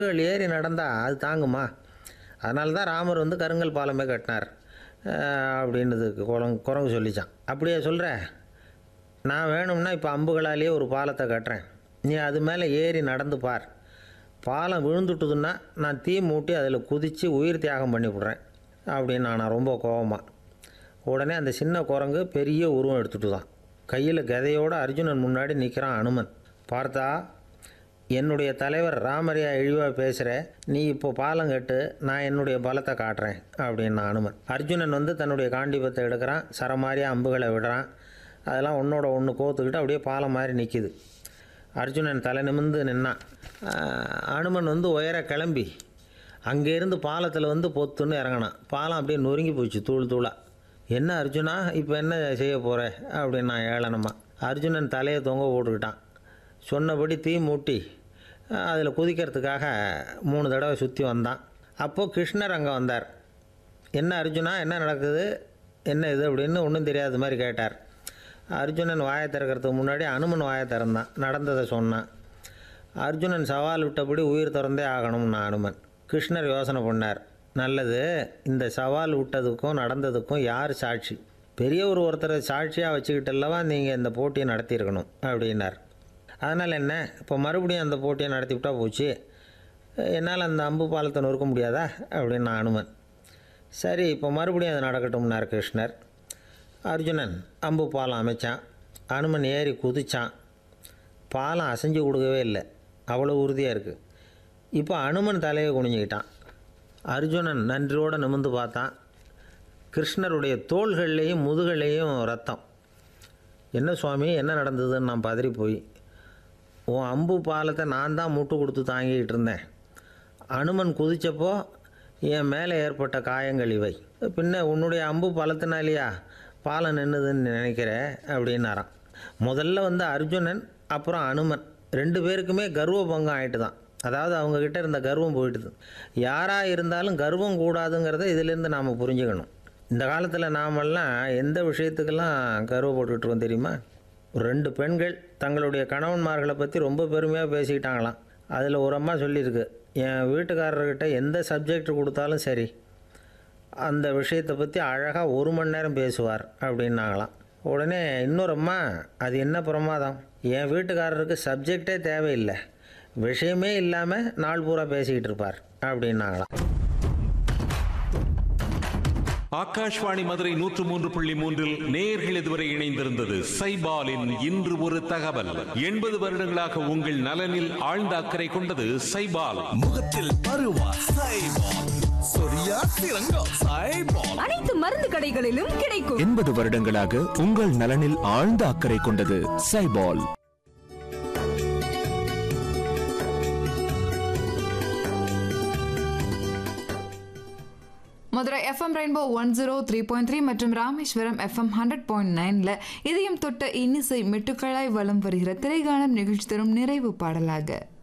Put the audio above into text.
அம்புகள் ஏறி நடந்தால் அது தாங்குமா அதனால தான் ராமர் வந்து கருங்கல் பாலமே கட்டினார் அஹ் அப்படின்னதுக்கு குரங்கு குரங்கு சொல்லிச்சான் அப்படியே சொல்கிற நான் வேணும்னா இப்போ அம்புகளாலேயே ஒரு பாலத்தை கட்டுறேன் நீ அது மேலே ஏறி நடந்து பார் பாலம் விழுந்துட்டுதுன்னா நான் தீ மூட்டி அதில் குதித்து உயிர் தியாகம் பண்ணி விட்றேன் அப்படின்னு நான் ரொம்ப கோவமாக உடனே அந்த சின்ன குரங்கு பெரிய உருவம் எடுத்துட்டு தான் கையில் கதையோடு அர்ஜுனன் முன்னாடி நிற்கிறான் அனுமன் பார்த்தா என்னுடைய தலைவர் ராமரையா இழிவாக பேசுகிற நீ இப்போ பாலம் கட்டு நான் என்னுடைய பலத்தை காட்டுறேன் அப்படின்னு அனுமன் அர்ஜுனன் வந்து தன்னுடைய காண்டிபத்தை எடுக்கிறான் சரமாரியாக அம்புகளை விடுறான் அதெல்லாம் ஒன்றோட ஒன்று கோத்துக்கிட்டு அப்படியே பாலம் மாதிரி நிற்கிது அர்ஜுனன் தலை நிமிர்ந்து நின்னான் ஆஹ் அனுமன் வந்து உயர கிளம்பி அங்கேருந்து பாலத்தில் வந்து பொத்துன்னு இறங்கினான் பாலம் அப்படியே நொறுங்கி போச்சு தூள் தூளாக என்ன அர்ஜுனா இப்போ என்ன செய்ய போகிற அப்படின்னு நான் ஏளனமா அர்ஜுனன் தலையை தொங்க போட்டுக்கிட்டான் சொன்னபடி தீ மூட்டி அதில் குதிக்கிறதுக்காக மூணு தடவை சுற்றி வந்தான் அப்போது கிருஷ்ணர் அங்கே வந்தார் என்ன அர்ஜுனா என்ன நடக்குது என்ன இது அப்படின்னு ஒன்றும் தெரியாத மாதிரி கேட்டார் அர்ஜுனன் வாயை திறக்கிறதுக்கு முன்னாடி அனுமன் வாயை திறந்தான் நடந்ததை சொன்னான் அர்ஜுனன் சவால் விட்டபடி உயிர் திறந்தே ஆகணும்னு அனுமன் கிருஷ்ணர் யோசனை பண்ணார் நல்லது இந்த சவால் விட்டதுக்கும் நடந்ததுக்கும் யார் சாட்சி பெரிய ஒரு ஒருத்தரை சாட்சியாக வச்சுக்கிட்டல்லவா நீங்கள் இந்த போட்டியை நடத்தியிருக்கணும் அப்படின்னார் அதனால் என்ன இப்போ மறுபடியும் அந்த போட்டியை நடத்திவிட்டா போச்சு என்னால் அந்த அம்பு பாலத்தை நொறுக்க முடியாதா அப்படின்னு அனுமன் சரி இப்போ மறுபடியும் அது நடக்கட்டும்னார் கிருஷ்ணர் அர்ஜுனன் அம்பு பாலம் அமைச்சான் அனுமன் ஏறி குதிச்சான் பாலம் அசைஞ்சு கொடுக்கவே இல்லை அவ்வளோ உறுதியாக இருக்குது இப்போ அனுமன் தலையை குனிஞ்சுக்கிட்டான் அர்ஜுனன் நன்றியோடு நிமிர்ந்து பார்த்தான் கிருஷ்ணருடைய தோள்கள்லேயும் முதுகள்லேயும் ரத்தம் என்ன சுவாமி என்ன நடந்ததுன்னு நான் பதறி போய் உன் அம்பு பாலத்தை நான் தான் முட்டு கொடுத்து தாங்கிக்கிட்டு இருந்தேன் அனுமன் குதித்தப்போ என் மேலே ஏற்பட்ட காயங்கள் இவை பின்ன உன்னுடைய அம்பு பலத்தினாலேயா பாலம் நின்றுதுன்னு நினைக்கிற அப்படின்னாராம் முதல்ல வந்து அர்ஜுனன் அப்புறம் அனுமன் ரெண்டு பேருக்குமே கர்வ பங்கம் ஆயிட்டு தான் அதாவது அவங்கக்கிட்ட இருந்த கர்வம் போயிட்டுது யாராக இருந்தாலும் கர்வம் கூடாதுங்கிறத இதிலேருந்து நாம் புரிஞ்சுக்கணும் இந்த காலத்தில் நாமெல்லாம் எந்த விஷயத்துக்கெல்லாம் கர்வப்பட்டுட்டு இருக்கோம் தெரியுமா ஒரு ரெண்டு பெண்கள் தங்களுடைய கணவன்மார்களை பற்றி ரொம்ப பெருமையாக பேசிக்கிட்டாங்களாம் அதில் ஒரு அம்மா சொல்லியிருக்கு என் வீட்டுக்காரர்கிட்ட எந்த சப்ஜெக்ட் கொடுத்தாலும் சரி அந்த விஷயத்தை பற்றி அழகாக ஒரு மணி நேரம் பேசுவார் அப்படின்னாங்களாம் உடனே இன்னொரு அம்மா அது என்ன பிரமாதம் என் வீட்டுக்காரருக்கு சப்ஜெக்டே தேவையில்லை விஷயமே இல்லாமல் நாள் பூரா பேசிக்கிட்டு இருப்பார் அப்படின்னாங்களாம் ஆகாஷ்வாணி மதுரை நூற்று மூன்று புள்ளி மூன்றில் நேர்கள் இதுவரை இணைந்திருந்தது சைபாலின் இன்று ஒரு தகவல் எண்பது வருடங்களாக உங்கள் நலனில் ஆழ்ந்த அக்கறை கொண்டது சைபால் முகத்தில் பருவா சைபால் சொரியா சிறங்கம் சைபால் அனைத்து மருந்து கடைகளிலும் கிடைக்கும் எண்பது வருடங்களாக உங்கள் நலனில் ஆழ்ந்த அக்கறை கொண்டது சைபால் Madurai FM Rainbow one zero three point three மற்றும் ராமேஸ்வரம் எஃப்எம் ஹண்ட்ரட் பாயிண்ட் நைனில் இதயம் தொட்ட இன்னிசை மெட்டுக்களாய் வலம் வருகிற திரைகாலம் நிகழ்ச்சி தரும் நிறைவு பாடலாக